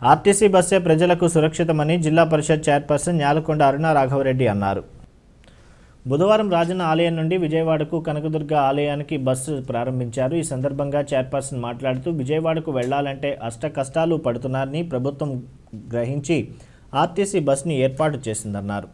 RTC బస్సే ప్రజలకు సురక్షితమని జిల్లా పరిషత్ చైర్పర్సన్ న్యాలకొండ అరుణ రాఘవరెడ్డి అన్నారు బుధవారం రాజన్న ఆలయం నుండి విజయవాడకు కనకదుర్గ ఆలయానికి బస్సు ప్రారంభించారు ఈ సందర్భంగా చైర్పర్సన్ మాట్లాడుతూ విజయవాడకు వెళ్లాలంటే అష్ట కష్టాలు పడుతున్నారని ప్రభుత్వం గ్రహించి ఆర్టీసీ బస్ని ఏర్పాటు చేసిందన్నారు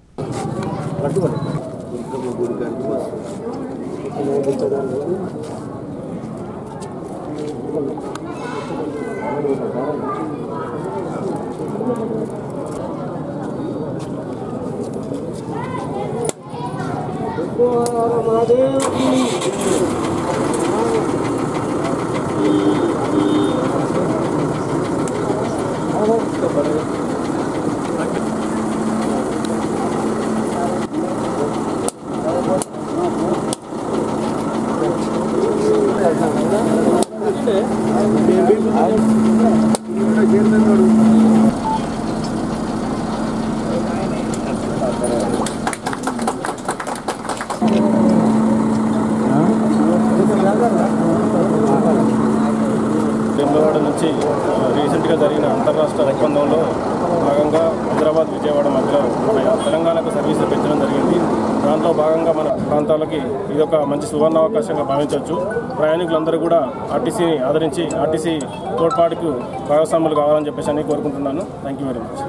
వేములవాడ నుంచి ఆ, రీసెంట్గా జరిగిన అంతర్రాష్ట్ర ఒప్పందంలో భాగంగా హైదరాబాద్ విజయవాడ మధ్యలో మన తెలంగాణకు సర్వీసులు పెంచడం జరిగింది దాంట్లో భాగంగా మన ప్రాంతాలకి ఇది ఒక మంచి సువర్ణ అవకాశంగా భావించవచ్చు ప్రయాణికులందరూ కూడా ఆర్టీసీని ఆదరించి ఆర్టీసీ తోడ్పాటుకు భాగస్వాములు కావాలని చెప్పేసి అని కోరుకుంటున్నాను థ్యాంక్ యూ వెరీ మచ్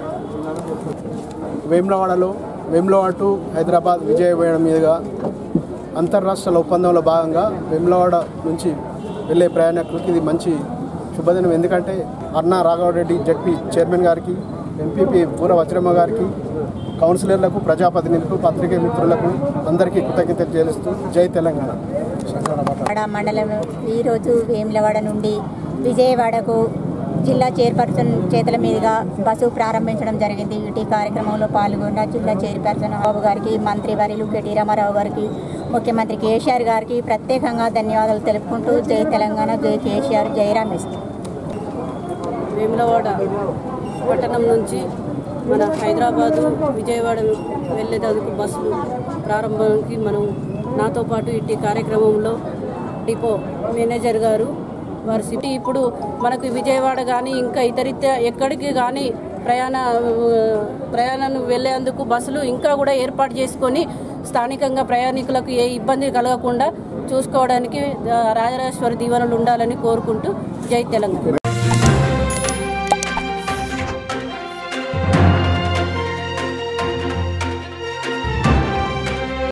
వేములవాడలో వేములవాడ టు హైదరాబాద్ విజయవాడ మీదుగా అంతర్రాష్ట్రాల ఒప్పందంలో భాగంగా వేములవాడ నుంచి వెళ్ళే ప్రయాణికులకి ఇది మంచి శుభదినం ఎందుకంటే అన్నా రాఘవరెడ్డి జడ్పీ చైర్మన్ గారికి ఎంపీపీ పూర వజ్రమ్మ గారికి కౌన్సిలర్లకు ప్రజాప్రతినిధులకు పత్రికా మిత్రులకు అందరికీ కృతజ్ఞతలు చెల్లిస్తూ జై తెలంగాణ వాడ మండలం ఈరోజు వేములవాడ నుండి విజయవాడకు జిల్లా చైర్పర్సన్ చేతుల మీదుగా బస్సు ప్రారంభించడం జరిగింది ఇటీ కార్యక్రమంలో పాల్గొన్న జిల్లా చైర్పర్సన్ బాబు గారికి మంత్రి వర్యులు కెటి రామారావు గారికి ముఖ్యమంత్రి కేసీఆర్ గారికి ప్రత్యేకంగా ధన్యవాదాలు తెలుపుకుంటూ జై తెలంగాణ జై కేసీఆర్ జై రమేష్ వేములవాడ పట్టణం నుంచి మన హైదరాబాదు విజయవాడ వెళ్ళేందుకు బస్సులు ప్రారంభానికి మనం నాతో పాటు ఇట్టి కార్యక్రమంలో డిపో మేనేజర్ గారు వారి సిటీ ఇప్పుడు మనకు విజయవాడ కానీ ఇంకా ఇతరిత ఎక్కడికి కానీ ప్రయాణ ప్రయాణం వెళ్ళేందుకు బస్సులు ఇంకా కూడా ఏర్పాటు చేసుకొని స్థానికంగా ప్రయాణికులకు ఏ ఇబ్బంది కలగకుండా చూసుకోవడానికి ఆ, రాజరాజేశ్వరి దీవెనలు ఉండాలని కోరుకుంటూ జై తెలంగాణ